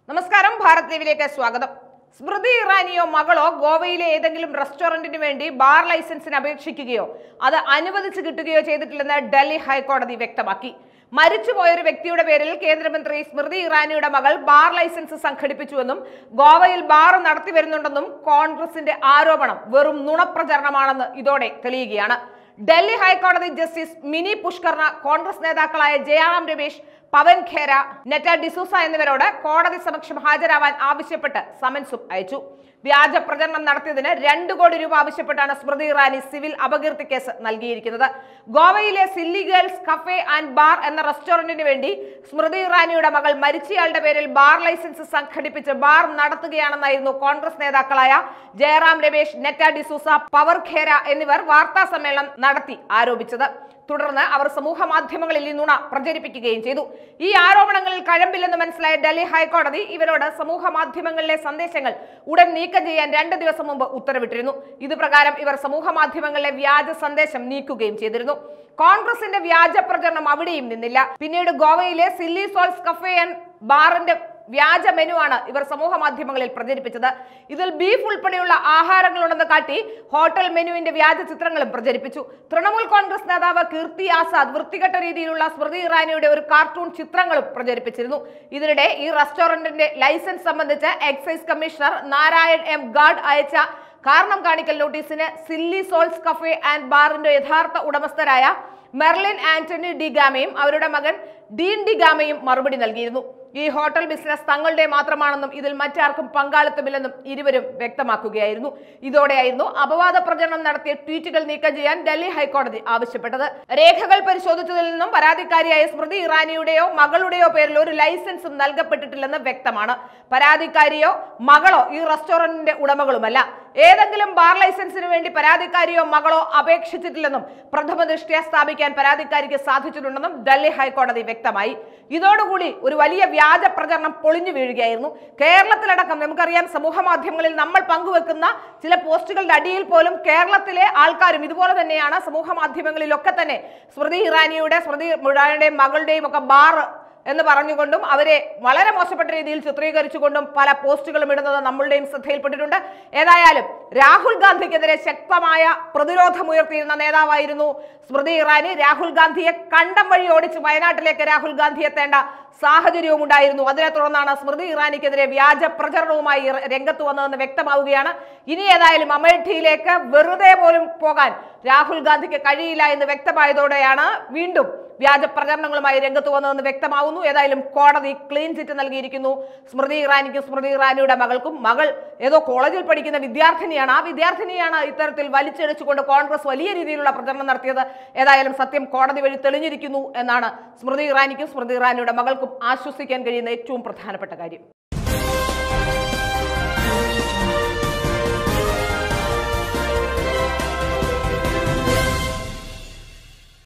നമസ്കാരം ഭാരത് ലീവിലേക്ക് സ്വാഗതം സ്മൃതി ഇറാനിയോ മകളോ ഗോവയിലെ ഏതെങ്കിലും റെസ്റ്റോറന്റിന് വേണ്ടി ബാർ ലൈസൻസിന് അപേക്ഷിക്കുകയോ അത് അനുവദിച്ചു കിട്ടുകയോ ചെയ്തിട്ടില്ലെന്ന് ഡൽഹി ഹൈക്കോടതി വ്യക്തമാക്കി മരിച്ചുപോയ ഒരു വ്യക്തിയുടെ പേരിൽ കേന്ദ്രമന്ത്രി സ്മൃതി ഇറാനിയുടെ മകൾ ബാർ ലൈസൻസ് സംഘടിപ്പിച്ചുവെന്നും ഗോവയിൽ ബാർ നടത്തി വരുന്നുണ്ടെന്നും കോൺഗ്രസിന്റെ ആരോപണം വെറും നുണപ്രചരണമാണെന്ന് ഇതോടെ തെളിയുകയാണ് ഡൽഹി ഹൈക്കോടതി ജസ്റ്റിസ് മിനി പുഷ്കർണ കോൺഗ്രസ് നേതാക്കളായ ജയറാം രമേശ് പവൻ ഖേര നെറ്റ ഡിസൂസ എന്നിവരോട് കോടതി സമക്ഷം ഹാജരാവാൻ ആവശ്യപ്പെട്ട് സമൻസും അയച്ചു വ്യാജ പ്രചരണം നടത്തിയതിന് രണ്ട് കോടി രൂപ ആവശ്യപ്പെട്ടാണ് സ്മൃതി ഇറാനി സിവിൽ അപകീർത്തി കേസ് നൽകിയിരിക്കുന്നത് ഗോവയിലെ silly girls cafe and bar എന്ന റെസ്റ്റോറന്റിന് വേണ്ടി സ്മൃതി ഇറാനിയുടെ മകൾ മരിച്ചയാളുടെ പേരിൽ ബാർ ലൈസൻസ് സംഘടിപ്പിച്ച് ബാർ നടത്തുകയാണെന്നായിരുന്നു കോൺഗ്രസ് നേതാക്കളായ ജയറാം രമേശ് നെറ്റ ഡിസൂസ പവർ ഖേര എന്നിവർ വാർത്താ സമ്മേളനം നടത്തി ആരോപിച്ചത് തുടർന്ന് അവർ സമൂഹ മാധ്യമങ്ങളിൽ ഈ നുണ പ്രചരിപ്പിക്കുകയും ചെയ്തു ഈ ആരോപണങ്ങളിൽ കഴമ്പില്ലെന്ന് മനസ്സിലായ ഡൽഹി ഹൈക്കോടതി ഇവരോട് സമൂഹ മാധ്യമങ്ങളിലെ സന്ദേശങ്ങൾ ഉടൻ നീക്കം ചെയ്യാൻ രണ്ട് ദിവസം മുമ്പ് ഉത്തരവിട്ടിരുന്നു ഇത് പ്രകാരം ഇവർ സമൂഹ മാധ്യമങ്ങളിലെ വ്യാജ സന്ദേശം നീക്കുകയും ചെയ്തിരുന്നു കോൺഗ്രസിന്റെ വ്യാജ പ്രചരണം അവിടെയും നിന്നില്ല പിന്നീട് ഗോവയിലെ സില്ലി സോൾസ് കഫേ ആൻഡ് ബാറിന്റെ വ്യാജ മെനു ആണ് ഇവർ സമൂഹ മാധ്യമങ്ങളിൽ പ്രചരിപ്പിച്ചത് ഇതിൽ ബീഫ് ഉൾപ്പെടെയുള്ള ആഹാരങ്ങളുണ്ടെന്ന് കാട്ടി ഹോട്ടൽ മെനുവിന്റെ വ്യാജ ചിത്രങ്ങളും പ്രചരിപ്പിച്ചു തൃണമൂൽ കോൺഗ്രസ് നേതാവ് കീർത്തി ആസാദ് വൃത്തികെട്ട രീതിയിലുള്ള സ്മൃതി ഇറാനിയുടെ ഒരു കാർട്ടൂൺ ചിത്രങ്ങളും പ്രചരിപ്പിച്ചിരുന്നു ഇതിനിടെ ഈ റെസ്റ്റോറന്റിന്റെ ലൈസൻസ് സംബന്ധിച്ച് excise commissioner Narayan M Gad അയച്ച കാരണം കാണിക്കൽ നോട്ടീസിന് സില്ലി സോൾസ് കഫേ ആൻഡ് ബാറിന്റെ യഥാർത്ഥ ഉടമസ്ഥരായ മെർലിൻ ആന്റണി ഡി ഗാമയും അവരുടെ മകൻ ഡീൻ ഡി ഗാമയും മറുപടി നൽകിയിരുന്നു ഈ ഹോട്ടൽ ബിസിനസ് തങ്ങളുടെ മാത്രമാണെന്നും ഇതിൽ മറ്റാർക്കും പങ്കാളിത്തമില്ലെന്നും ഇരുവരും വ്യക്തമാക്കുകയായിരുന്നു ഇതോടെയായിരുന്നു അപവാദ പ്രചരണം നടത്തിയ ട്വീറ്റുകൾ നീക്കം ചെയ്യാൻ ഡൽഹി ഹൈക്കോടതി ആവശ്യപ്പെട്ടത് രേഖകൾ പരിശോധിച്ചതിൽ നിന്നും പരാതിക്കാരിയായ സ്മൃതി ഇറാനിയുടെയോ മകളുടെയോ പേരിൽ ഒരു ലൈസൻസും നൽകപ്പെട്ടിട്ടില്ലെന്ന് വ്യക്തമാണ് പരാതിക്കാരിയോ മകളോ ഈ റെസ്റ്റോറന്റിന്റെ ഉടമകളുമല്ല ഏതെങ്കിലും ബാർ ലൈസൻസിന് വേണ്ടി പരാതിക്കാരിയോ മകളോ അപേക്ഷിച്ചിട്ടില്ലെന്നും പ്രഥമ ദൃഷ്ട്യാ സ്ഥാപിക്കാൻ പരാതിക്കാരിക്ക് സാധിച്ചിട്ടുണ്ടെന്നും ഡൽഹി ഹൈക്കോടതി വ്യക്തമായി ഇതോടുകൂടി ഒരു വലിയ വ്യാജ പ്രചരണം പൊളിഞ്ഞു വീഴുകയായിരുന്നു കേരളത്തിലടക്കം നമുക്കറിയാം സമൂഹ മാധ്യമങ്ങളിൽ നമ്മൾ പങ്കുവെക്കുന്ന ചില പോസ്റ്റുകളുടെ അടിയിൽ പോലും കേരളത്തിലെ ആൾക്കാരും ഇതുപോലെ തന്നെയാണ് സമൂഹ മാധ്യമങ്ങളിലൊക്കെ തന്നെ സ്മൃതി ഇറാനിയുടെ സ്മൃതി ഇറാനിയുടെയും മകളുടെയും ഒക്കെ ബാർ എന്ന് പറഞ്ഞുകൊണ്ടും അവരെ വളരെ മോശപ്പെട്ട രീതിയിൽ ചിത്രീകരിച്ചുകൊണ്ടും പല പോസ്റ്റുകളും ഇടുന്നത് നമ്മളുടെയും ശ്രദ്ധയിൽപ്പെട്ടിട്ടുണ്ട് ഏതായാലും രാഹുൽ ഗാന്ധിക്കെതിരെ ശക്തമായ പ്രതിരോധമുയർത്തിയിരുന്ന നേതാവായിരുന്നു സ്മൃതി ഇറാനി രാഹുൽ ഗാന്ധിയെ കണ്ടം വഴി ഓടിച്ച് വയനാട്ടിലേക്ക് രാഹുൽ ഗാന്ധി എത്തേണ്ട സാഹചര്യവും ഉണ്ടായിരുന്നു അതിനെ തുടർന്നാണ് സ്മൃതി ഇറാനിക്കെതിരെ വ്യാജ പ്രചരണവുമായി ഇറ- രംഗത്ത് വന്നതെന്ന് വ്യക്തമാവുകയാണ് ഇനി ഏതായാലും അമേഠിയിലേക്ക് വെറുതെ പോലും പോകാൻ രാഹുൽ ഗാന്ധിക്ക് കഴിയില്ല എന്ന് വ്യക്തമായതോടെയാണ് വീണ്ടും വ്യാജ പ്രചരണങ്ങളുമായി രംഗത്ത് വന്നതെന്ന് വ്യക്തമാവുന്നു ഏതായാലും കോടതി ക്ലീൻ ചിറ്റ് നൽകിയിരിക്കുന്നു സ്മൃതി ഇറാനിക്കും സ്മൃതി ഇറാനിയുടെ മകൾക്കും മകൾ ഏതോ കോളേജിൽ പഠിക്കുന്ന വിദ്യാർത്ഥിനിയാണ് ആ വിദ്യാർത്ഥിനിയാണ് ഇത്തരത്തിൽ വലിച്ചെഴിച്ചുകൊണ്ട് കോൺഗ്രസ് വലിയ രീതിയിലുള്ള പ്രചരണം നടത്തിയത് ഏതായാലും സത്യം കോടതി വഴി തെളിഞ്ഞിരിക്കുന്നു എന്നാണ് സ്മൃതി ഇറാനിക്കും സ്മൃതി ഇറാനിയുടെ മകൾക്കും ആശ്വസിക്കാൻ കഴിയുന്ന ഏറ്റവും പ്രധാനപ്പെട്ട കാര്യം